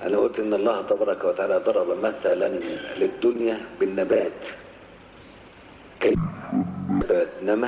أنا قلت إن الله تبارك وتعالى ضرب مثلا للدنيا بالنبات كيف نمى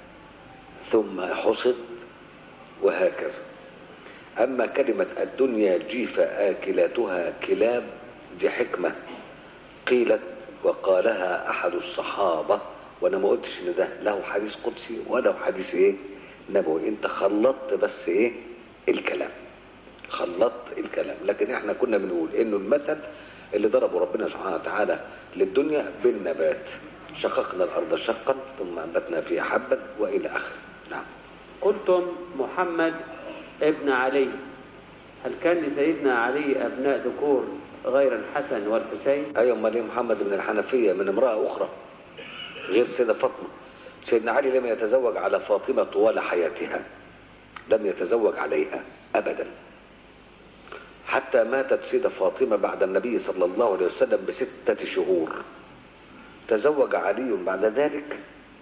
ثم حصد وهكذا أما كلمة الدنيا جيف آكلاتها كلاب دي حكمة قيلت وقالها أحد الصحابة وأنا ما قلتش إن ده له حديث قدسي ولا حديث إيه نبوي أنت خلطت بس إيه الكلام خلطت الكلام لكن احنا كنا بنقول انه المثل اللي ضربه ربنا سبحانه وتعالى للدنيا بالنبات شققنا الارض شقا ثم انبتنا فيها حبا والى اخره نعم قلتم محمد ابن علي هل كان لسيدنا علي أبناء ذكور غير الحسن والحسين ايوه امال إيه محمد بن الحنفيه من امراه اخرى غير السيده فاطمه سيدنا علي لم يتزوج على فاطمه طوال حياتها لم يتزوج عليها ابدا حتى ماتت سيدة فاطمة بعد النبي صلى الله عليه وسلم بستة شهور تزوج علي بعد ذلك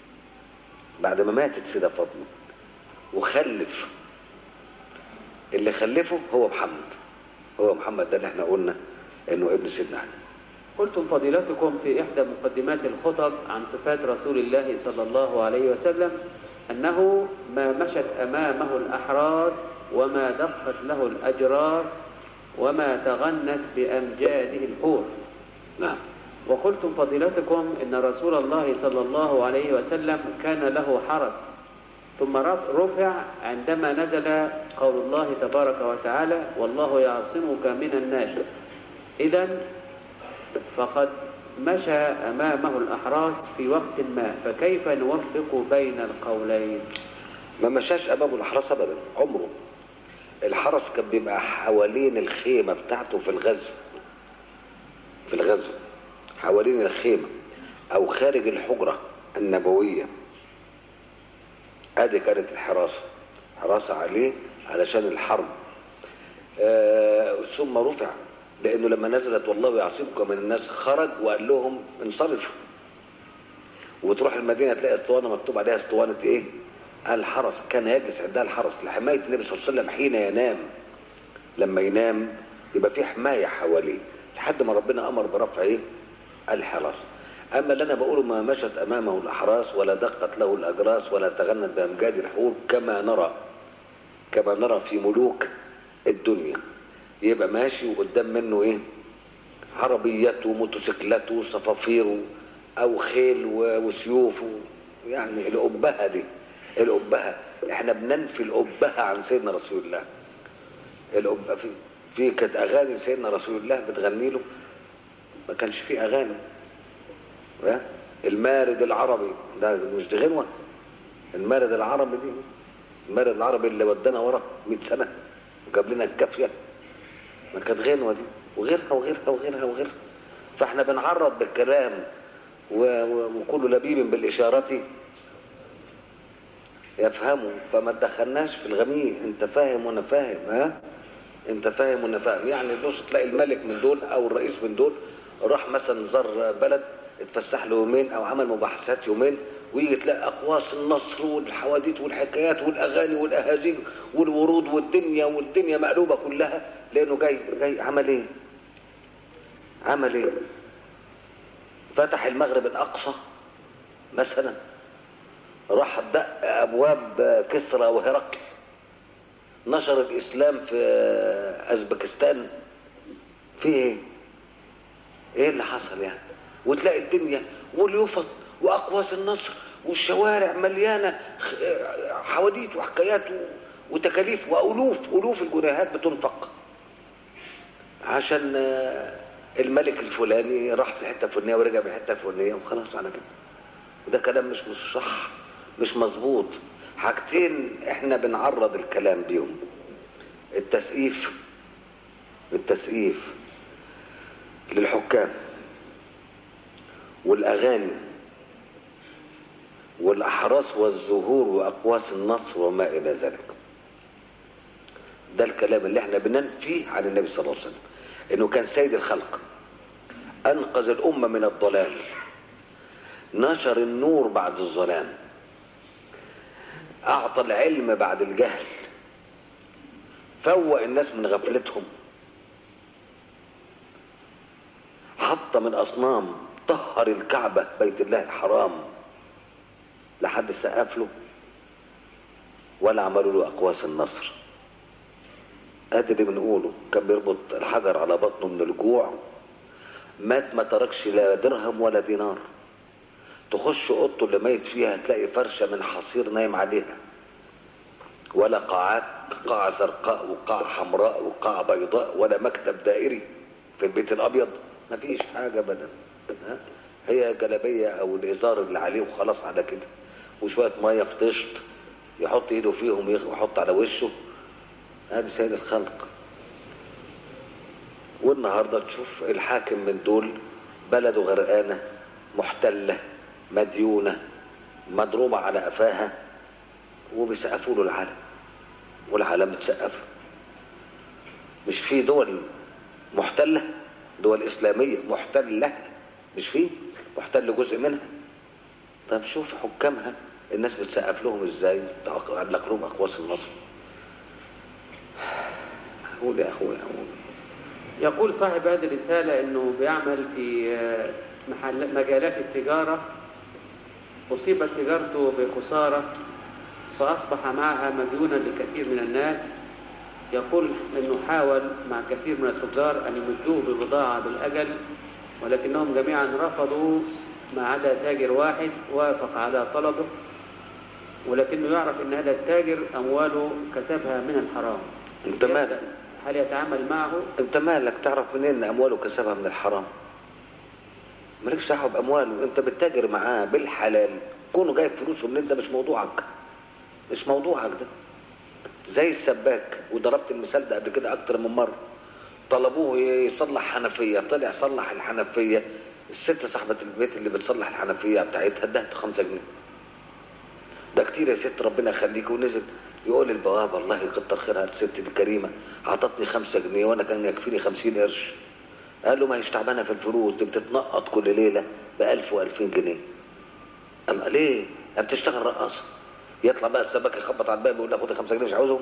بعد ما ماتت سيدة فاطمة وخلف اللي خلفه هو محمد هو محمد ده اللي احنا قلنا انه ابن سيدنا علي قلتم فضيلتكم في إحدى مقدمات الخطب عن صفات رسول الله صلى الله عليه وسلم أنه ما مشت أمامه الأحراس وما دقت له الأجراس وما تغنت بأمجاده الحور نعم وقلتم فضيلتكم إن رسول الله صلى الله عليه وسلم كان له حرس ثم رف- رفع عندما نزل قول الله تبارك وتعالى والله يعصمك من الناس إذا فقد مشى أمامه الأحراس في وقت ما فكيف نوفق بين القولين ما مشاش امامه الاحراس ابدا عمره الحرس كان بيبقى حوالين الخيمه بتاعته في الغزو في الغزو حوالين الخيمه او خارج الحجره النبويه ادي كانت الحراسه حراسه عليه علشان الحرب آه ثم رفع لانه لما نزلت والله يعصمكم من الناس خرج وقال لهم انصرفوا وتروح المدينه تلاقي اسطوانه مكتوب عليها اسطوانه ايه؟ الحرس كان يجلس عندها الحرس لحمايه النبي صلى الله عليه وسلم حين ينام لما ينام يبقى في حمايه حواليه لحد ما ربنا امر برفع ايه؟ الحرس اما اللي انا بقوله ما مشت امامه الاحراس ولا دقت له الاجراس ولا تغنت بامجاد الحور كما نرى كما نرى في ملوك الدنيا يبقى ماشي وقدام منه ايه؟ عربيته موتوسيكلاته صفافيره او خيل و- وسيوف و- يعني الأبهة دي الأبهة احنا بننفي الأبهة عن سيدنا رسول الله الأبهة في في كانت أغاني سيدنا رسول الله بتغني له ما كانش في أغاني ها؟ المارد العربي ده مش دي غنوة المارد العربي دي المارد العربي اللي ودانا ورا 100 سنة وجاب لنا الكافية ما كانت غنوة دي وغيرها وغيرها وغيرها وغيرها فاحنا بنعرض بالكلام و- و- وكل لبيب بالإشارة يفهموا فما تدخلناش في الغميق انت فاهم وانا فاهم ها انت فاهم وانا فاهم يعني بص تلاقي الملك من دول او الرئيس من دول راح مثلا زار بلد اتفسح له يومين او عمل مباحثات يومين ويجي تلاقي اقواس النصر والحواديت والحكايات والاغاني والاهازيج والورود والدنيا والدنيا مقلوبه كلها لانه جاي جاي عمل ايه؟ عمل ايه؟ فتح المغرب الاقصى مثلا راح دق ابواب كسرى وهرقل نشر الاسلام في ازبكستان في ايه ايه اللي حصل يعني وتلاقي الدنيا واليوفط واقواس النصر والشوارع مليانه خ- حواديت وحكايات و- وتكاليف والوف الوف الجنيهات بتنفق عشان آه، الملك الفلاني راح في الحته الفلانيه ورجع في الحته الفلانيه وخلاص على كده وده كلام مش مش صح مش مظبوط حاجتين احنا بنعرض الكلام بيهم التسقيف التسقيف للحكام والاغاني والاحراس والزهور واقواس النصر وما الى ذلك ده الكلام اللي احنا بننفيه عن النبي صلى الله عليه وسلم انه كان سيد الخلق انقذ الامه من الضلال نشر النور بعد الظلام اعطى العلم بعد الجهل فوق الناس من غفلتهم حط من أصنام طهر الكعبة بيت الله الحرام لحد سقف له ولا عملوا له أقواس النصر ادي اللي بنقوله كان بيربط الحجر على بطنه من الجوع مات ما تركش لا درهم ولا دينار تخش اوضته اللي ميت فيها تلاقي فرشه من حصير نايم عليها ولا قاعات قاعة زرقاء وقاعة حمراء وقاعة بيضاء ولا مكتب دائري في البيت الأبيض ما فيش حاجة أبدا ها؟ هي جلبية أو الإزار اللي عليه وخلاص على كده وشوية مية في طشت يحط إيده فيهم ويحط على وشه هذه سيد الخلق والنهارده تشوف الحاكم من دول بلده غرقانه محتله مديونه مضروبه على قفاها وبيسقفوا له العالم والعالم بتسقف له. مش في دول محتله دول اسلاميه محتله مش في محتل جزء منها طب شوف حكامها الناس بتسقف لهم ازاي تعلق لهم اقواس النصر قول يا اخويا قول يقول صاحب هذه الرسالة أنه بيعمل في آه، محل مجالات التجارة أصيبت تجارته بخسارة فأصبح معها مديونا لكثير من الناس يقول أنه حاول مع كثير من التجار أن يمدوه ببضاعة بالأجل ولكنهم جميعا رفضوا ما عدا تاجر واحد وافق على طلبه ولكنه يعرف أن هذا التاجر أمواله كسبها من الحرام انت مالك هل يتعامل معه انت مالك تعرف منين ان امواله كسبها من الحرام مالكش دعوه بامواله انت بتتاجر معاه بالحلال كونه جايب فلوسه منين ده مش موضوعك مش موضوعك ده زي السباك وضربت المثال ده قبل كده اكتر من مره طلبوه يصلح حنفيه طلع صلح الحنفيه الست صاحبه البيت اللي بتصلح الحنفيه بتاعتها ادهت خمسة جنيه ده كتير يا ست ربنا يخليك ونزل يقول البواب الله يكتر خيرها الست الكريمه عطتني خمسة جنيه وانا كان يكفيني خمسين قرش قال له ما هيش تعبانه في الفلوس دي بتتنقط كل ليله بألف وألفين جنيه قال ليه؟ ما بتشتغل رقاصه يطلع بقى السباك يخبط على الباب يقول له خد خمسة جنيه مش عاوزهم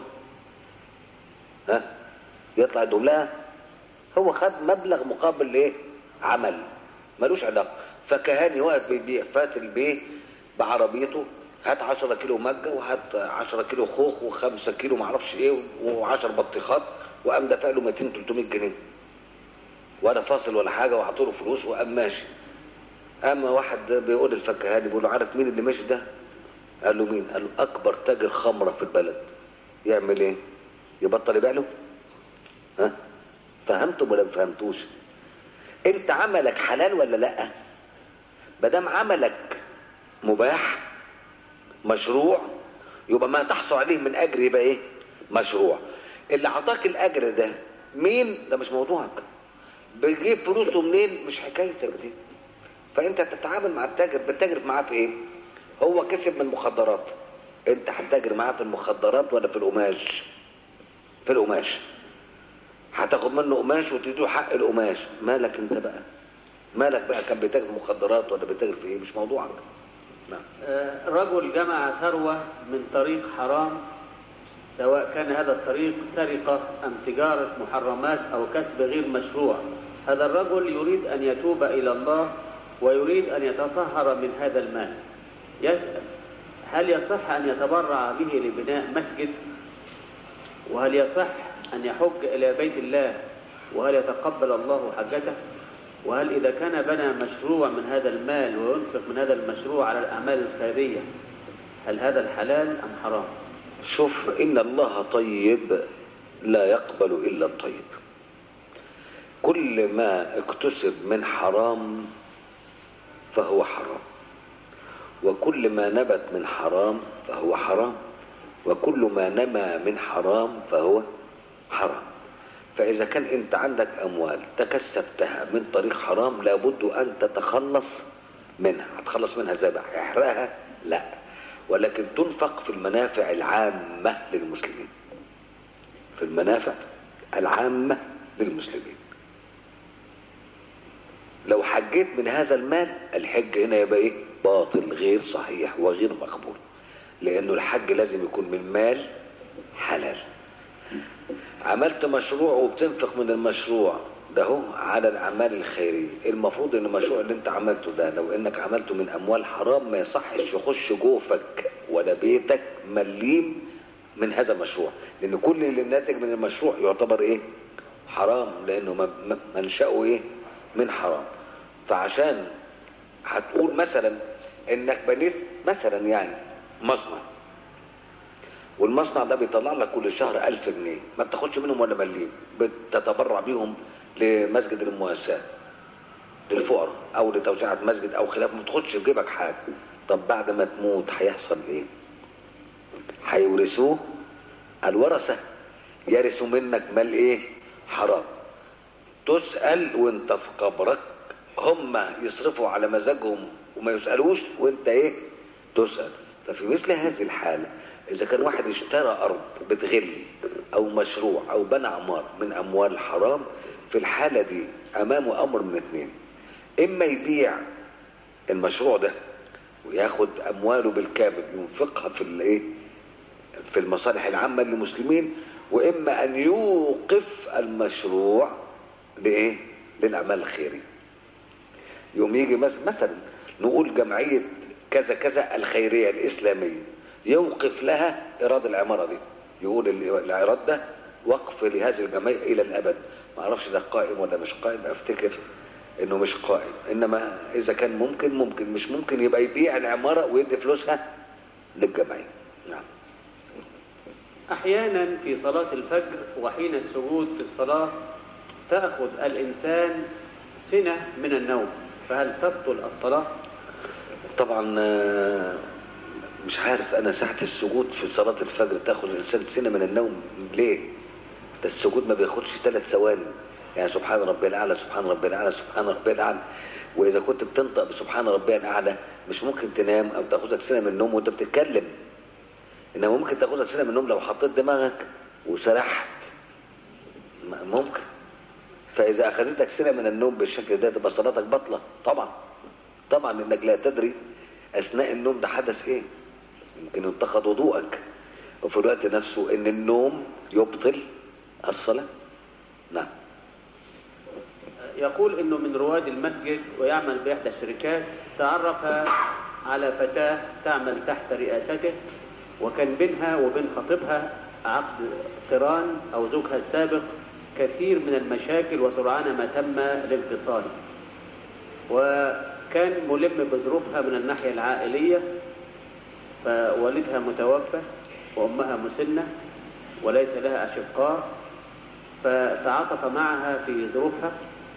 ها يطلع يدوم لا هو خد مبلغ مقابل ايه عمل ملوش علاقه فكهاني واقف بيبيع فات البيه بعربيته هات 10 كيلو مجه وهات 10 كيلو خوخ و5 كيلو معرفش ايه و10 بطيخات وقام دافع له 200 300 جنيه ولا فاصل ولا حاجه وحطوا له فلوس وقام ماشي اما واحد بيقول الفكهاني بيقول له عارف مين اللي ماشي ده؟ قال له مين؟ قال له اكبر تاجر خمره في البلد يعمل ايه؟ يبطل يبيع له؟ ها؟ فهمتم ولا ما فهمتوش؟ انت عملك حلال ولا لا؟ ما دام عملك مباح مشروع يبقى ما تحصل عليه من اجر يبقى ايه؟ مشروع. اللي عطاك الاجر ده مين؟ ده مش موضوعك. بيجيب فلوسه منين؟ مش حكايتك دي. فانت تتعامل مع التاجر بتتاجر معاه في ايه؟ هو كسب من المخدرات. انت هتتاجر معاه في المخدرات ولا في القماش؟ في القماش. هتاخد منه قماش وتديله حق القماش، مالك انت بقى؟ مالك بقى كان بيتاجر في مخدرات ولا بيتاجر في ايه؟ مش موضوعك. نعم. آه، رجل جمع ثروة من طريق حرام سواء كان هذا الطريق سرقة أم تجارة محرمات أو كسب غير مشروع هذا الرجل يريد أن يتوب إلى الله ويريد أن يتطهر من هذا المال يسأل هل يصح أن يتبرع به لبناء مسجد وهل يصح أن يحج إلى بيت الله وهل يتقبل الله حجته وهل إذا كان بنى مشروع من هذا المال وينفق من هذا المشروع على الأعمال الخيرية هل هذا الحلال أم حرام؟ شوف إن الله طيب لا يقبل إلا الطيب كل ما اكتسب من حرام فهو حرام وكل ما نبت من حرام فهو حرام وكل ما نما من حرام فهو حرام فإذا كان أنت عندك أموال تكسبتها من طريق حرام لابد أن تتخلص منها هتخلص منها ازاي بقى احرقها لا ولكن تنفق في المنافع العامة للمسلمين في المنافع العامة للمسلمين لو حجيت من هذا المال الحج هنا يبقى ايه باطل غير صحيح وغير مقبول لانه الحج لازم يكون من مال حلال عملت مشروع وبتنفق من المشروع ده هو على الاعمال الخيريه المفروض ان المشروع اللي انت عملته ده لو انك عملته من اموال حرام ما يصحش يخش جوفك ولا بيتك مليم من هذا المشروع لان كل اللي ناتج من المشروع يعتبر ايه حرام لانه م- م- منشأه ايه من حرام فعشان هتقول مثلا انك بنيت مثلا يعني مصنع والمصنع ده بيطلع لك كل شهر ألف جنيه ما بتاخدش منهم ولا مليم بتتبرع بيهم لمسجد المؤسسات للفقراء او لتوسعة مسجد او خلاف ما تاخدش في جيبك حاجة طب بعد ما تموت هيحصل ايه هيورثوه الورثة يرثوا منك مال ايه حرام تسأل وانت في قبرك هم يصرفوا على مزاجهم وما يسألوش وانت ايه تسأل ففي مثل هذه الحالة اذا كان واحد اشترى ارض بتغل او مشروع او بنى عمار من اموال حرام في الحالة دي امامه امر من اثنين اما يبيع المشروع ده وياخد امواله بالكامل ينفقها في الايه في المصالح العامة للمسلمين واما ان يوقف المشروع لايه للاعمال الخيريه يوم يجي مس- مثلا نقول جمعية كذا كذا الخيرية الإسلامية يوقف لها إيراد العمارة دي يقول ال- الإيراد ده وقف لهذه الجمعية إلى الأبد ما أعرفش ده قائم ولا مش قائم أفتكر إنه مش قائم إنما إذا كان ممكن ممكن مش ممكن يبقى يبيع العمارة ويدي فلوسها للجمعية نعم أحيانا في صلاة الفجر وحين السجود في الصلاة تأخذ الإنسان سنة من النوم فهل تبطل الصلاة؟ طبعا آه، مش عارف انا ساعة السجود في صلاة الفجر تاخد الانسان سنة من النوم ليه؟ ده السجود ما بياخدش ثلاث ثواني يعني سبحان ربي الاعلى سبحان ربي الاعلى سبحان ربي الاعلى واذا كنت بتنطق بسبحان ربي الاعلى مش ممكن تنام او تاخذك سنة من النوم وانت بتتكلم انما ممكن تاخذك سنة من النوم لو حطيت دماغك وسرحت م- ممكن فاذا اخذتك سنة من النوم بالشكل ده تبقى صلاتك بطلة طبعا طبعا انك لا تدري اثناء النوم ده حدث ايه يمكن ينتقد وضوءك وفي الوقت نفسه ان النوم يبطل الصلاة نعم يقول انه من رواد المسجد ويعمل باحدى الشركات تعرف على فتاه تعمل تحت رئاسته وكان بينها وبين خطيبها عقد قران او زوجها السابق كثير من المشاكل وسرعان ما تم الانفصال وكان ملم بظروفها من الناحيه العائليه فوالدها متوفى وامها مسنه وليس لها اشقاء فتعاطف معها في ظروفها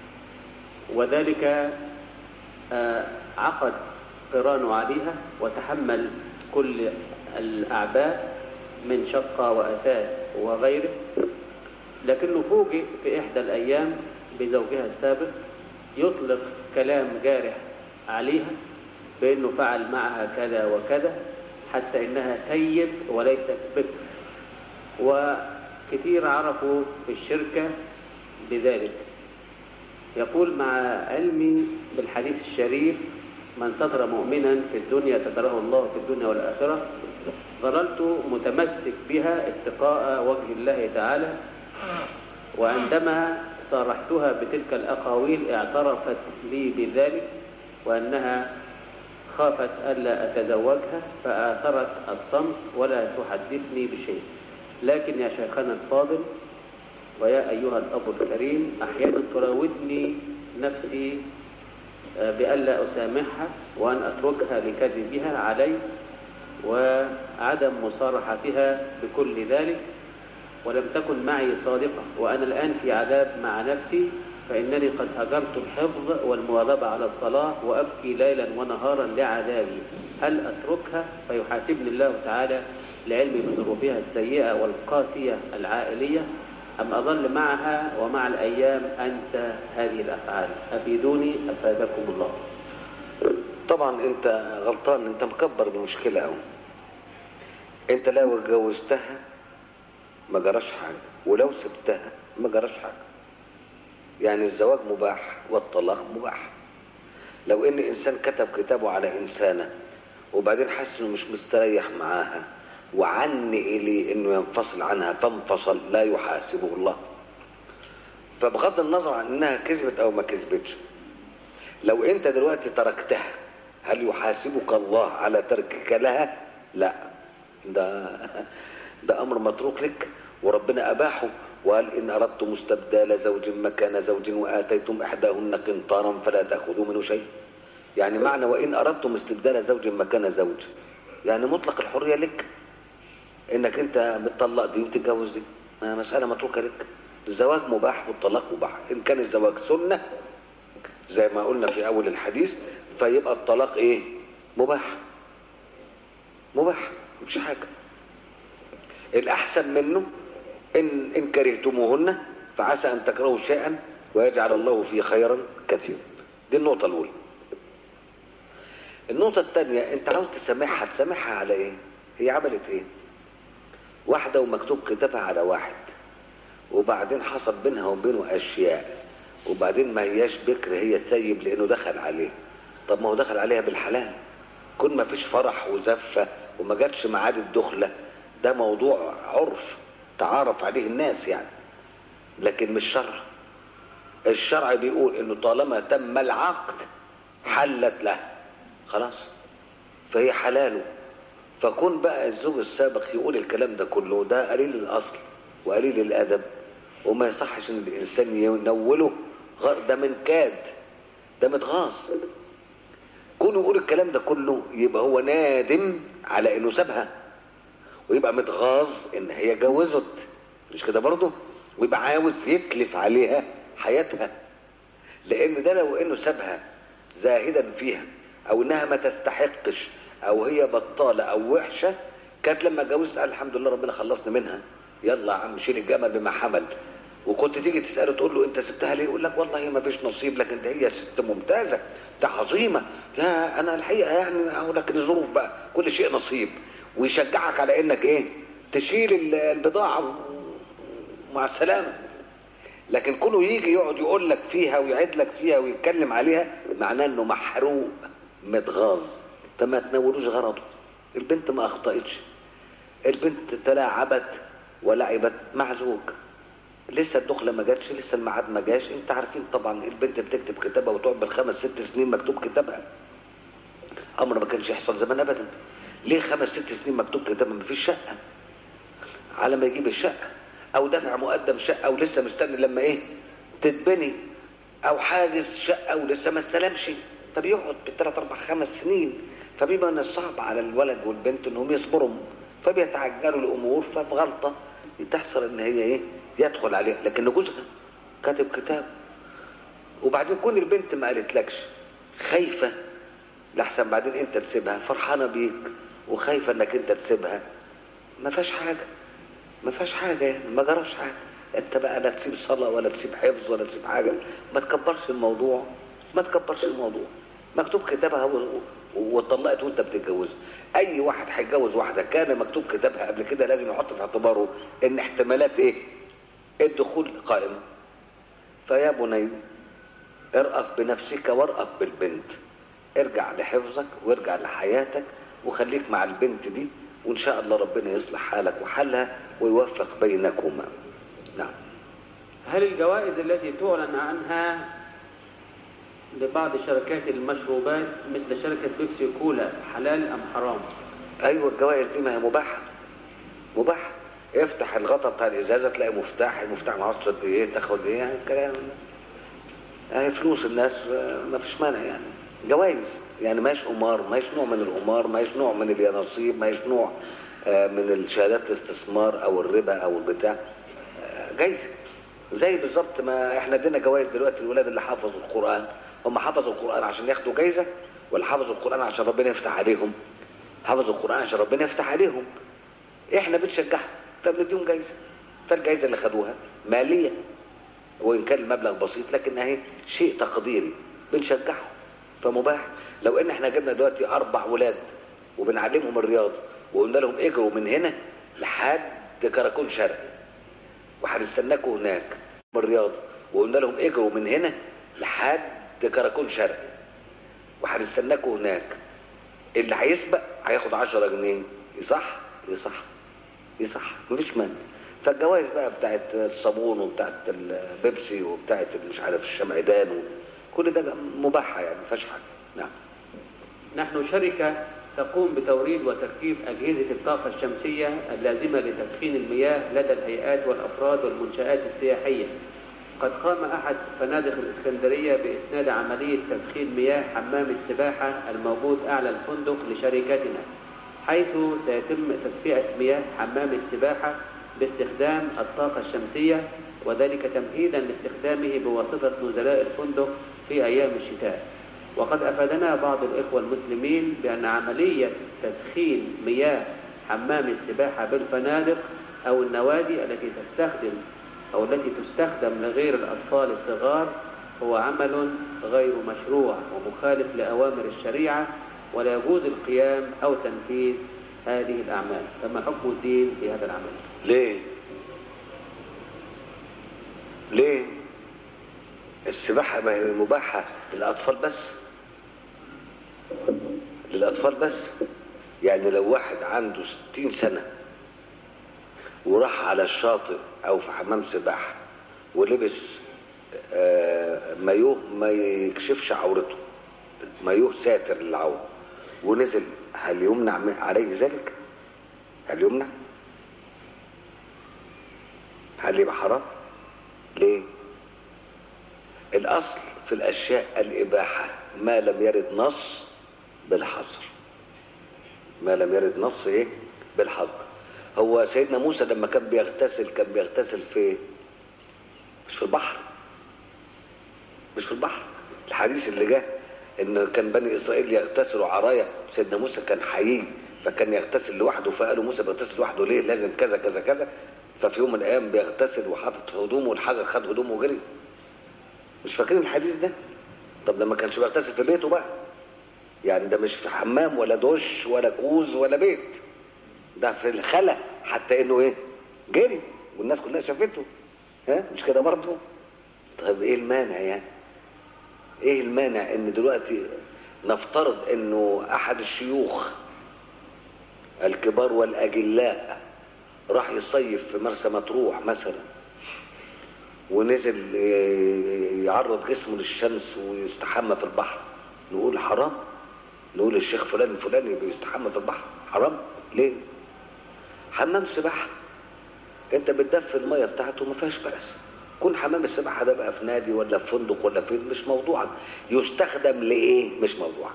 وذلك آه، عقد قران عليها وتحمل كل الأعباء من شقة وأثاث وغيره لكنه فوجئ في إحدى الأيام بزوجها السابق يطلق كلام جارح عليها بأنه فعل معها كذا وكذا حتى إنها ثيب وليست بكر وكثير عرفوا في الشركة بذلك يقول مع علمي بالحديث الشريف من ستر مؤمنا في الدنيا ستره الله في الدنيا والآخرة ظللت متمسك بها اتقاء وجه الله تعالى وعندما صارحتها بتلك الأقاويل اعترفت لي بذلك وأنها خافت ألا أتزوجها فآثرت الصمت ولا تحدثني بشيء لكن يا شيخنا الفاضل ويا أيها الأب الكريم أحيانا تراودني نفسي بألا أسامحها وأن أتركها لكذبها علي وعدم مصارحتها بكل ذلك ولم تكن معي صادقة وأنا الآن في عذاب مع نفسي فإنني قد هجرت الحفظ والمواظبة على الصلاة وأبكي ليلا ونهارا لعذابي هل أتركها فيحاسبني الله تعالى لعلمي بظروفها السيئة والقاسية العائلية أم أظل معها ومع الأيام أنسى هذه الأفعال أفيدوني أفادكم الله طبعا انت غلطان انت مكبر المشكلة قوي انت لو اتجوزتها ما جراش حاجة ولو سبتها ما جراش حاجة يعني الزواج مباح والطلاق مباح لو ان انسان كتب كتابه على انسانة وبعدين حس انه مش مستريح معاها وعن اليه انه ينفصل عنها فانفصل لا يحاسبه الله فبغض النظر عن انها كذبت او ما كذبتش لو انت دلوقتي تركتها هل يحاسبك الله على تركك لها لا ده ده امر متروك لك وربنا اباحه وقال ان اردتم استبدال زوج مكان زوج واتيتم احداهن قنطارا فلا تاخذوا منه شيء يعني معنى وان اردتم استبدال زوج مكان زوج يعني مطلق الحريه لك انك انت بتطلق دي وتتجوز دي ما مساله متروكه لك الزواج مباح والطلاق مباح ان كان الزواج سنه زي ما قلنا في اول الحديث فيبقى الطلاق ايه مباح مباح مش حاجه الاحسن منه ان ان كرهتموهن فعسى ان تكرهوا شيئا ويجعل الله فيه خيرا كثيرا دي النقطه الاولى النقطه الثانيه انت عاوز تسامحها تسامحها على ايه هي عملت ايه واحده ومكتوب كتابها على واحد وبعدين حصل بينها وبينه اشياء وبعدين ما هياش بكر هي ثيب لانه دخل عليه طب ما هو دخل عليها بالحلال كون ما فيش فرح وزفه وما جاتش ميعاد الدخله ده موضوع عرف تعارف عليه الناس يعني لكن مش شرع الشرع بيقول انه طالما تم العقد حلت له خلاص فهي حلاله فكون بقى الزوج السابق يقول الكلام ده كله ده قليل الاصل وقليل الادب وما يصحش ان الانسان ينوله ده من كاد ده متغاظ كونه يقول الكلام ده كله يبقى هو نادم على انه سابها ويبقى متغاظ ان هي جوزت مش كده برضه ويبقى عاوز يكلف عليها حياتها لان ده لو انه سابها زاهدا فيها او انها ما تستحقش او هي بطاله او وحشه كانت لما اتجوزت قال الحمد لله ربنا خلصني منها يلا يا عم شيل الجمل بما حمل وكنت تيجي تساله تقول له انت سبتها ليه يقول لك والله ما فيش نصيب لكن ده هي ست ممتازه ده عظيمه يا انا الحقيقه يعني اقول لك الظروف بقى كل شيء نصيب ويشجعك على انك ايه تشيل البضاعه مع السلامه لكن كله يجي يقعد يقول لك فيها ويعد لك فيها ويتكلم عليها معناه انه محروق متغاظ فما تنولوش غرضه البنت ما اخطأتش البنت تلاعبت ولعبت مع زوج لسه الدخله ما جاتش لسه الميعاد ما جاش انت عارفين طبعا البنت بتكتب كتابها وتقعد بالخمس ست سنين مكتوب كتابها امر ما كانش يحصل زمان ابدا ليه خمس ست سنين مكتوب كتابها ما فيش شقه على ما يجيب الشقه او دفع مقدم شقه ولسه مستني لما ايه تتبني او حاجز شقه ولسه ما استلمش فبيقعد بالثلاث اربع خمس سنين فبيبقى من الصعب على الولد والبنت انهم يصبروا فبيتعجلوا الامور ففي غلطه تحصل ان هي ايه يدخل عليها لكن جوزها كاتب كتاب وبعدين كون البنت ما قالتلكش خايفه لحسن بعدين انت تسيبها فرحانه بيك وخايفه انك انت تسيبها ما فيهاش حاجه ما فيهاش حاجه يعني ما جراش حاجه انت بقى لا تسيب صلاه ولا تسيب حفظ ولا تسيب حاجه ما تكبرش الموضوع ما تكبرش الموضوع مكتوب كتابها واتطلقت وانت بتتجوزها اي واحد هيتجوز واحده كان مكتوب كتابها قبل كده لازم يحط في اعتباره ان احتمالات ايه الدخول قائمه فيا بني ارأف بنفسك وارأف بالبنت ارجع لحفظك وارجع لحياتك وخليك مع البنت دي وان شاء الله ربنا يصلح حالك وحالها ويوفق بينكما نعم هل الجوائز التي تعلن عنها لبعض شركات المشروبات مثل شركة بيبسي كولا حلال أم حرام؟ ايوه الجوائز دي ما هي مباحه مباحه افتح الغطا بتاع الازازه تلاقي مفتاح المفتاح معرفش قد ايه تاخد ايه يعني الكلام يعني فلوس الناس ما فيش مانع يعني جوائز يعني ماهيش قمار ماهيش نوع من القمار ماهيش نوع من اليانصيب ماهيش نوع من الشهادات الاستثمار او الربا او البتاع جايزه زي بالظبط ما احنا ادينا جوائز دلوقتي الولاد اللي حفظوا القران هم حفظوا القران عشان ياخدوا جايزه ولا حفظوا القران عشان ربنا يفتح عليهم حفظوا القران عشان ربنا يفتح عليهم احنا بنشجعهم فبنديهم جايزه فالجايزه اللي خدوها ماليه وان كان المبلغ بسيط لكن اهي شيء تقديري بنشجعهم فمباح لو ان احنا جبنا دلوقتي اربع ولاد وبنعلمهم الرياضه وقلنا لهم اجروا من هنا لحد كراكون شرقي وهنستناكوا هناك من الرياضه وقلنا لهم اجروا من هنا لحد كراكون شرقي وهنستناكوا هناك اللي هيسبق هياخد 10 جنيه يصح يصح يصح مفيش مانع فالجوائز بقى بتاعت الصابون وبتاعت البيبسي وبتاعت مش عارف الشمعدان كل ده مباحة يعني ما فيهاش حاجة نعم نحن شركة تقوم بتوريد وتركيب أجهزة الطاقة الشمسية اللازمة لتسخين المياه لدى الهيئات والأفراد والمنشآت السياحية قد قام أحد فنادق الإسكندرية بإسناد عملية تسخين مياه حمام السباحة الموجود أعلى الفندق لشركتنا حيث سيتم تدفئة مياه حمام السباحة باستخدام الطاقة الشمسية وذلك تمهيدا لاستخدامه بواسطة نزلاء الفندق في أيام الشتاء وقد أفادنا بعض الإخوة المسلمين بأن عملية تسخين مياه حمام السباحة بالفنادق أو النوادي التي تستخدم أو التي تستخدم لغير الأطفال الصغار هو عمل غير مشروع ومخالف لأوامر الشريعة ولا يجوز القيام أو تنفيذ هذه الأعمال فما حكم الدين في هذا العمل ليه ليه السباحة ما هي مباحة للأطفال بس للأطفال بس يعني لو واحد عنده ستين سنة وراح على الشاطئ أو في حمام سباحة ولبس آه، مايوه ما يكشفش عورته مايوه ساتر للعورة ونزل هل يمنع من- عليه ذلك؟ هل يمنع؟ هل يبقى حرام؟ ليه؟ الأصل في الأشياء الإباحة ما لم يرد نص بالحظر ما لم يرد نص إيه؟ بالحظر هو سيدنا موسى لما كان بيغتسل كان بيغتسل في مش في البحر مش في البحر الحديث اللي جه ان كان بني اسرائيل يغتسلوا عرايا سيدنا موسى كان حيي فكان يغتسل لوحده فقالوا موسى بيغتسل لوحده ليه لازم كذا كذا كذا ففي يوم من الايام بيغتسل وحاطط هدومه والحجر خد هدومه وجري مش فاكرين الحديث ده طب ده ما كانش بيغتسل في بيته بقى يعني ده مش في حمام ولا دش ولا كوز ولا بيت ده في الخلا حتى انه ايه جري والناس كلها شافته ها مش كده برضه طيب ايه المانع يعني ايه المانع ان دلوقتي نفترض انه احد الشيوخ الكبار والاجلاء راح يصيف في مرسى مطروح مثلا ونزل ي- يعرض جسمه للشمس ويستحمى في البحر نقول حرام نقول الشيخ فلان الفلاني بيستحمى في البحر حرام ليه حمام سباحه انت بتدفي الميه بتاعته ما فيهاش بأس كون حمام السباحه ده بقى في نادي ولا في فندق ولا فين مش موضوعا يستخدم لايه مش موضوعا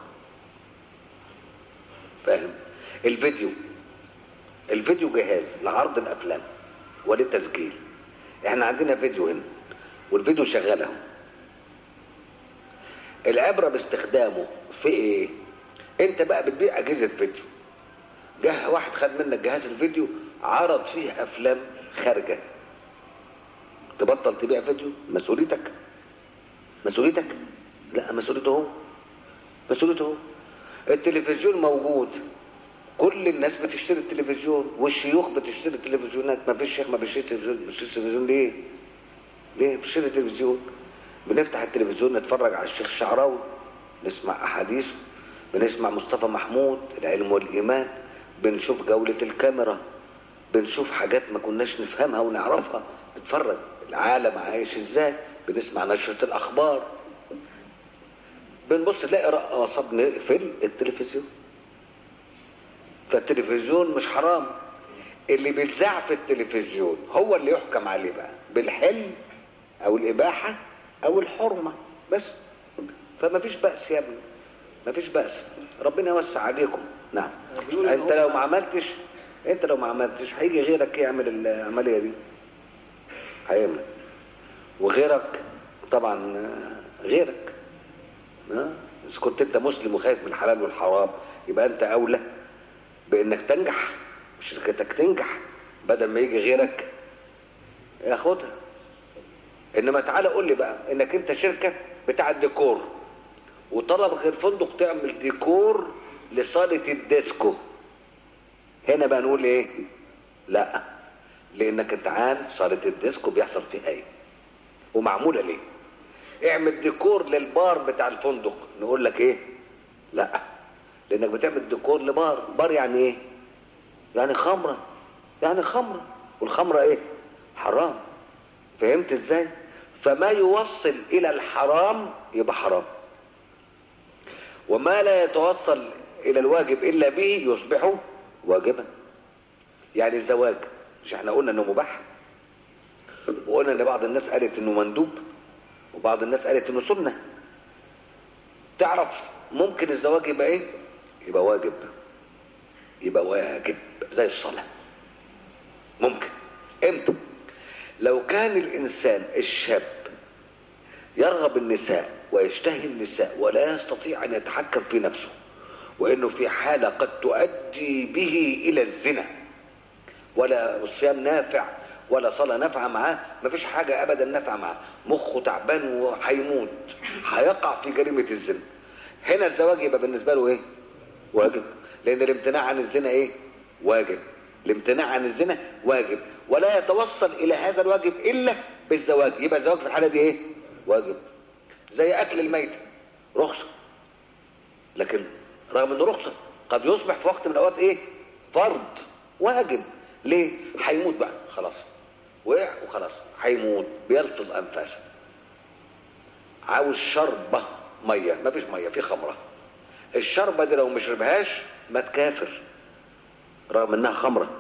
فاهم الفيديو الفيديو جهاز لعرض الافلام وللتسجيل احنا عندنا فيديو هنا والفيديو شغال اهو العبره باستخدامه في ايه انت بقى بتبيع اجهزه فيديو جه واحد خد منك جهاز الفيديو عرض فيه افلام خارجه تبطل تبيع فيديو مسؤوليتك مسؤوليتك لا مسؤوليته هو مسؤوليته هو التلفزيون موجود كل الناس بتشتري التلفزيون والشيوخ بتشتري التلفزيونات ما فيش شيخ ما بيشتري التلفزيون بيشتري التلفزيون ليه ليه بيشتري التلفزيون بنفتح التلفزيون نتفرج على الشيخ الشعراوي نسمع احاديثه بنسمع مصطفى محمود العلم والايمان بنشوف جولة الكاميرا بنشوف حاجات ما كناش نفهمها ونعرفها نتفرج العالم عايش ازاي بنسمع نشرة الاخبار بنبص نلاقي رقاصة بنقفل التلفزيون فالتلفزيون مش حرام اللي بيتذاع في التلفزيون هو اللي يحكم عليه بقى بالحل او الاباحة او الحرمة بس فما فيش بأس يا ابني ما فيش بأس ربنا يوسع عليكم نعم بيقولوا إن انت هو- لو ما عملتش انت لو ما عملتش هيجي غيرك يعمل العملية دي هيعمل وغيرك طبعا آه، غيرك ها؟ اذا كنت انت مسلم وخايف من الحلال والحرام يبقى انت اولى بانك تنجح وشركتك تنجح بدل ما يجي غيرك ياخدها انما تعالى قول لي بقى انك انت شركه بتاع الديكور وطلبك الفندق تعمل ديكور لصاله الديسكو هنا بقى نقول ايه لا لانك انت عارف صاله الديسكو بيحصل فيها ايه ومعموله ليه اعمل ديكور للبار بتاع الفندق نقول لك ايه لا لانك بتعمل ديكور لبار بار يعني ايه يعني خمره يعني خمره والخمره ايه حرام فهمت ازاي فما يوصل الى الحرام يبقى حرام وما لا يتوصل الى الواجب الا به يصبح واجبا يعني الزواج مش احنا قلنا انه مباح وقلنا ان بعض الناس قالت انه مندوب وبعض الناس قالت انه سنه تعرف ممكن الزواج يبقى ايه يبقى واجب يبقى واجب زي الصلاه ممكن امتى لو كان الانسان الشاب يرغب النساء ويشتهي النساء ولا يستطيع ان يتحكم في نفسه وانه في حاله قد تؤدي به الى الزنا ولا صيام نافع ولا صلاه نافعه معاه مفيش حاجه ابدا نافعه معاه مخه تعبان وهيموت هيقع في جريمه الزنا هنا الزواج يبقى بالنسبه له ايه واجب لان الامتناع عن الزنا ايه واجب الامتناع عن الزنا واجب ولا يتوصل الى هذا الواجب الا بالزواج يبقى الزواج في الحاله دي ايه واجب زي اكل الميت رخصه لكن رغم انه رخصه قد يصبح في وقت من الاوقات ايه فرض واجب ليه هيموت بقى خلاص وقع وخلاص هيموت بيلفظ انفاسه عاوز شربه ميه مفيش ميه في خمره الشربه دي لو ما شربهاش ما تكافر رغم انها خمره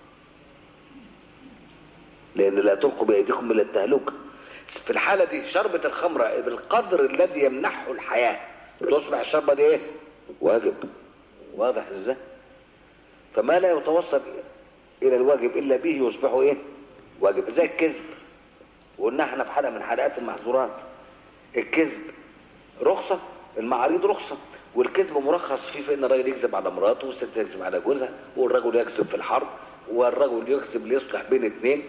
لان لا تلقوا بايديكم الى التهلكه في الحاله دي شربة الخمره بالقدر الذي يمنحه الحياه تصبح الشربه دي ايه واجب واضح ازاي فما لا يتوصل الى الواجب الا به يصبح ايه واجب زي الكذب وقلنا احنا في حلقه من حلقات المحظورات الكذب رخصه المعاريض رخصه والكذب مرخص فيه في ان الراجل يكذب على مراته والست تكذب على جوزها والرجل يكذب في الحرب والرجل يكذب ليصلح بين اثنين